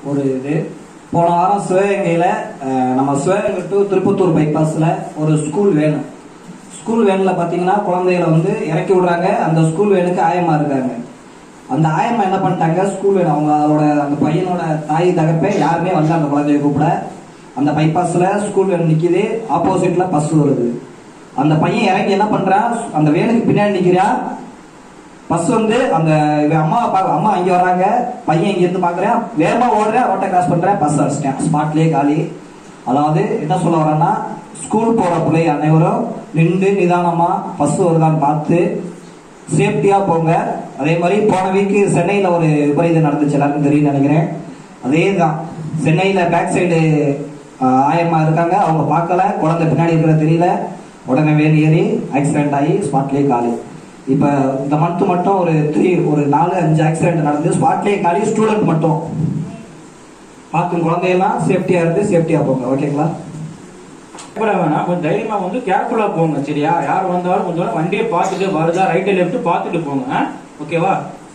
ஒரு இது போன வாரம் சிவகங்கையில் நம்ம சிவகங்கை டு திருப்பத்தூர் பைபாஸில் ஒரு ஸ்கூல் வேணும் ஸ்கூல் வேனில் பார்த்தீங்கன்னா குழந்தைகளை வந்து இறக்கி விடுறாங்க அந்த ஸ்கூல் வேனுக்கு ஆயமா இருக்காங்க அந்த ஆயம்மா என்ன பண்ணிட்டாங்க ஸ்கூல் வேணும் அவங்க அதோட அந்த பையனோட தாய் தகப்பே யாருமே வந்து அந்த குழந்தைய கூப்பிட அந்த பைபாஸில் ஸ்கூல் வேன் நிற்கிது ஆப்போசிட்டில் பஸ் வருது அந்த பையன் இறங்கி என்ன பண்ணுறான் அந்த வேனுக்கு பின்னாடி நிற்கிறான் பஸ் வந்து அந்த இவன் அம்மா பா- அம்மா இங்க வர்றாங்க பையன் இங்க இருந்து பாக்குறேன் வேகமா ஓடுறேன் ரோட்டை கிராஸ் பண்றேன் பஸ் அடிச்சிட்டேன் ஸ்பாட்லயே காலி அதாவது என்ன சொல்ல வரேன்னா ஸ்கூல் போற பிள்ளை அனைவரும் நின்று நிதானமா பஸ் வருதான்னு பார்த்து சேஃப்டியா போங்க அதே மாதிரி போன வீக்கு சென்னையில ஒரு விபரீதம் நடந்துச்சு எல்லாருக்கும் தெரியும் நினைக்கிறேன் அதே தான் சென்னையில பேக் சைடு ஆயம்மா இருக்காங்க அவங்க பார்க்கல குழந்தை பின்னாடி இருக்கிற தெரியல உடனே வேன் ஏறி ஆக்சிடென்ட் ஆகி ஸ்பாட்லயே காலி இப்ப இந்த மந்த் மட்டும் ஒரு த்ரீ ஒரு நாலு அஞ்சு ஆக்சிடென்ட் நடந்து ஸ்பாட்லயே காலி ஸ்டூடெண்ட் மட்டும் பார்க்கும் குழந்தையெல்லாம் சேஃப்டியா இருந்து சேஃப்டியா போங்க ஓகேங்களா பயப்பட வேணாம் கொஞ்சம் தைரியமா வந்து கேர்ஃபுல்லா போங்க சரியா யார் வந்தாலும் கொஞ்சம் வண்டியை பார்த்துட்டு வருதா ரைட்டு லெஃப்ட் பார்த்துட்டு போங்க ஆ? ஓகேவா